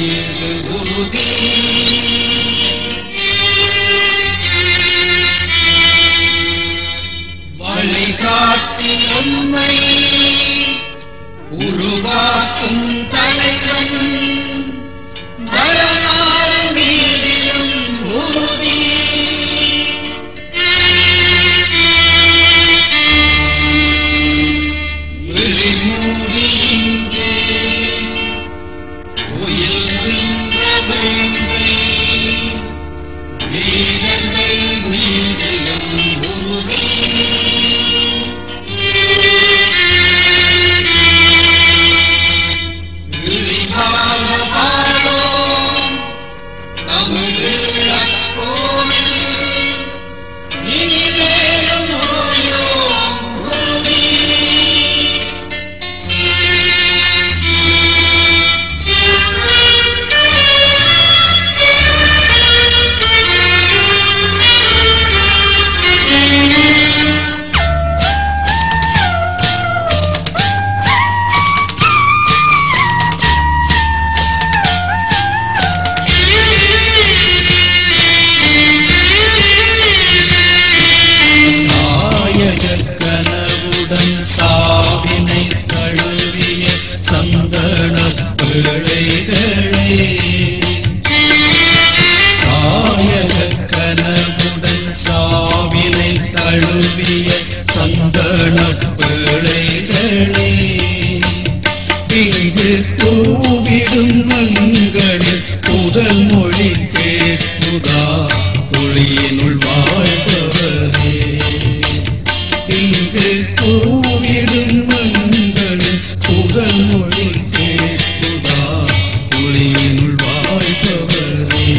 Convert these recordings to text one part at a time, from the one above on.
மீது உறுதி வழிகாட்டி உண்மை உருவாக்கும் தலைவன் வரலாறு மீதிலும் உறுதி விழிமூடி இங்கே துயில்கின்ற வேங்கை வீரர்கள் மீதிலும் உறுதி விழிகால பாடோம் தமிழீழப் போரில் இனிமேலும் ஓயோம் உறுதி நாயக கனவுடன் சாவினை தழுவிய சந்தன பிழைகளே நாயக கனவுடன் சாவினை தழுவிய சந்தன பிழைகளே இங்கு கூவிடும் மங்களில் முதல் மொழி கேட்புதா ஒளியினுள் வாழ்பவரே இங்கு கூவிடும் மங்களில் முதல் மொழி கேட்புதா ஒளியினுள் வாழ்பவரே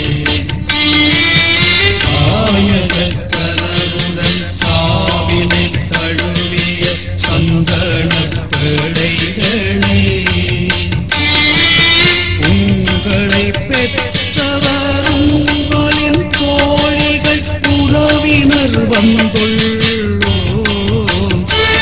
ஆயக கனவுடன் சாவினை தழுவிய சந்தன பிழைகளே உங்களை பெற்றவர் உங்களின் தோழிகள் உறவினர் வந்துள்ளோம்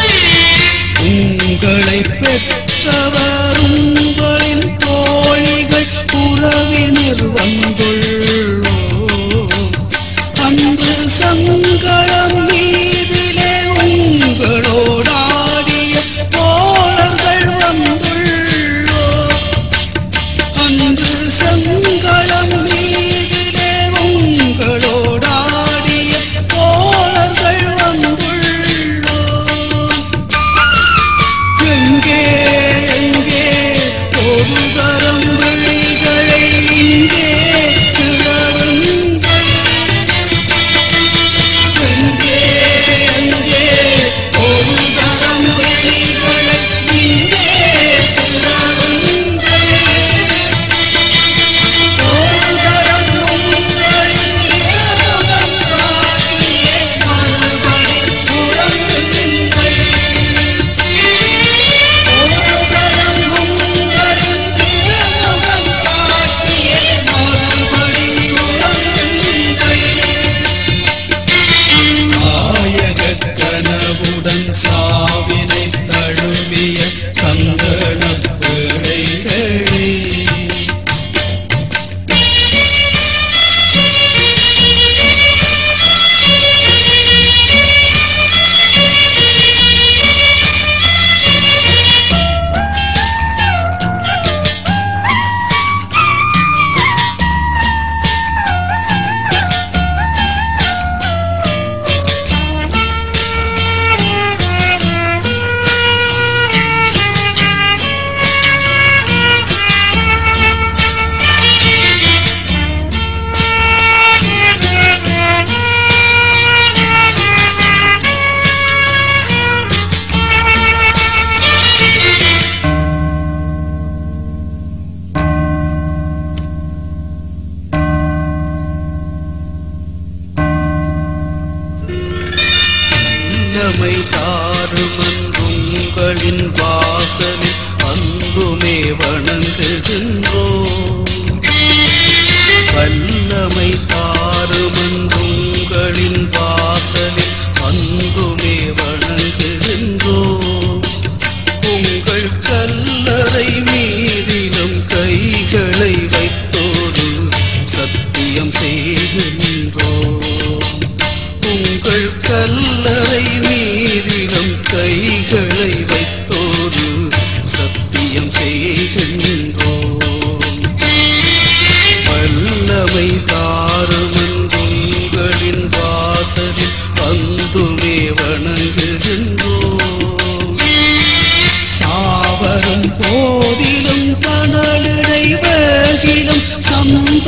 உங்களை பெற்றவர் உங்களின் தோழிகள் உறவினர் வந்துள்ளோம் அன்று சங்கடம் மீதிலே உங்களோடாடிய தோழர்கள் வந்துள்ளோம் அன்று சங்கடம் மீதிலே உங்களோடாடிய தோழர்கள் வந்துள்ளோம் எங்கே எங்கே ஒரு தரம் விழிகளை இங்கே திறவுங்கள் எங்கே எங்கே ஒரு தரம் விழிகளை இங்கே திறவுங்கள் ஒரு தரம் உங்களின்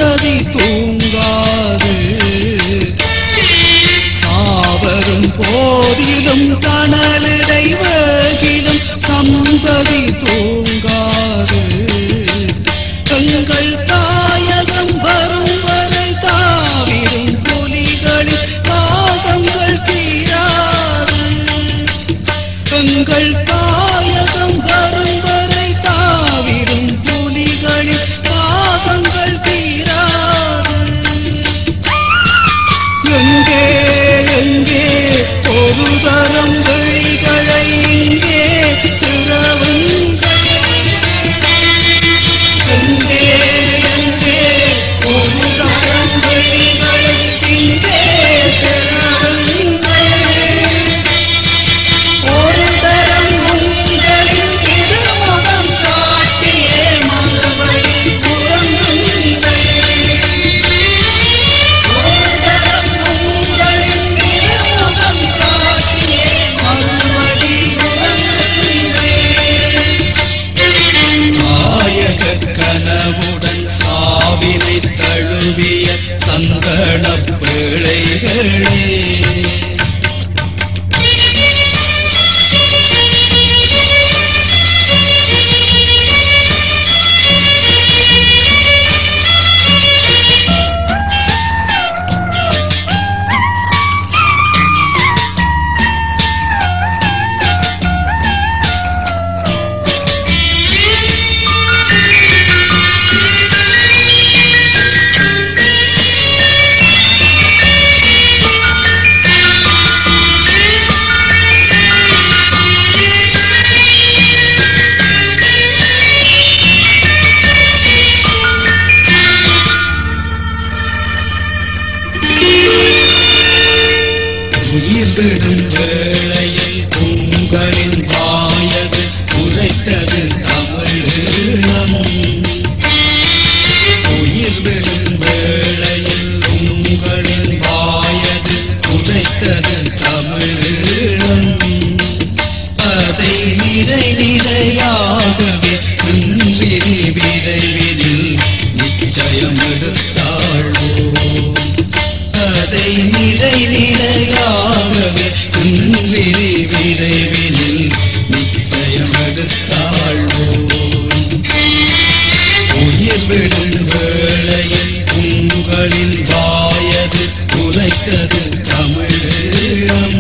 சந்ததி தூங்காது சாவரும் போதிலும் கனலிடை வேகிலும் சந்ததி தூங்காது எங்கள் தாயகம் வரும் வரை தாவிடும் புலிகளின் தாகங்கள் தீராது எங்கள் தாயகம் வரும் வரை தாவிடும் புலிகளின் தாகங்கள் தீராது எங்கே எங்கே ஒரு தரம் விழிகளை இங்கே திறவுங்கள் எங்கே எங்கே ஒரு தரம் விழிகளை இங்கே திறவுங்கள் ஒரு தரம் உங்களின் திருமுகம் காட்டியே மறுபடி உறங்குங்கள் ஒரு தரம் உங்களின் திருமுகம் காட்டியே மறுபடி உறங்குங்கள் நாயக கனவுடன் சாவினை தழுவிய சந்தனப் பிழைகளே உயிர் விடும் வேளையில் உங்களின் வாயது உரைத்தது தமிழீழம் உயிர் விடும் வேளையில் உங்களின் வாயது உரைத்தது தமிழீழம் அதை நிறை நிலையாகவே இன்றினி விரைவினில் நிச்சயம் எடுத்தாழ்வோம் அதை நிறை நிலையாகவே இன்றினி விரைவினில் நிச்சயம் எடுத்தாழ்வோம் உயிர் விடும் வேளையில் உங்களின் வாயது உரைத்தது தமிழீழம்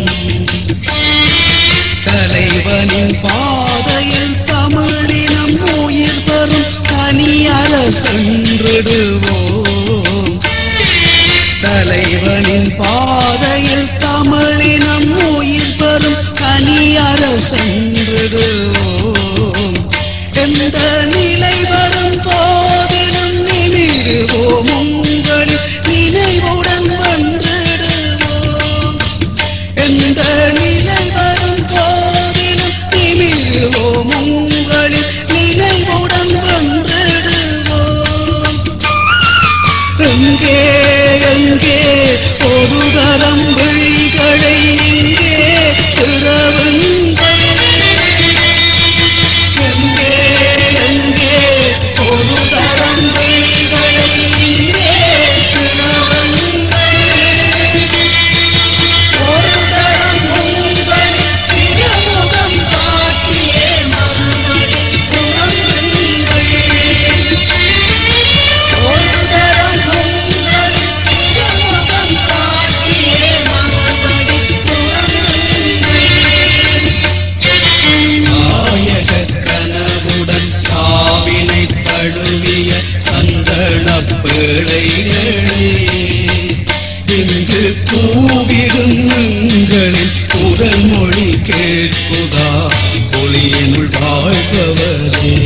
தலைவனின் பாதையில் தமிழினம் உயிர் பெறும் தனியர சென்றிடுவோம் தலைவனின் பாதையில் தமிழினம் உயிர் பெறும் தனியர சென்றிடுவோம் எந்த நிலை வரும் போதிலும் நிமிடுவோம் உங்களின் நினைவுடன் வென்றிடுவோம் எந்த நிலை வரும் போதிலும் நிமிடுவோம் உங்களின் நினைவுடன் வென்றிடுவோம் எங்கே எங்கே ஒரு தரம் விழிகளை இங்கே திறவுங்கள் எங்கே எங்கே ஒரு தரம் விழிகளை இங்கே திறவுங்கள் ஒரு தரம் உங்கள் திருமுகம் காட்டியே மறுபடி சுமங்குங்கள் ஒரு தரம் உங்கள் திருமுகம் காட்டியே மறுபடி சுமங்குங்கள் நாயக கனவுடன் சாவினை தழுவிய சந்தனப் பிழைகளே இங்கு கூவிடும் எங்களின் குரல் மொழி கேட்குதா ஒளியினுள் வாழ்பவரே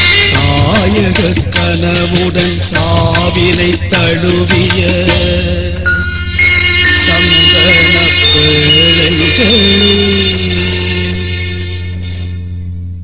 நாயக கனவுடன் சாவினை தழுவிய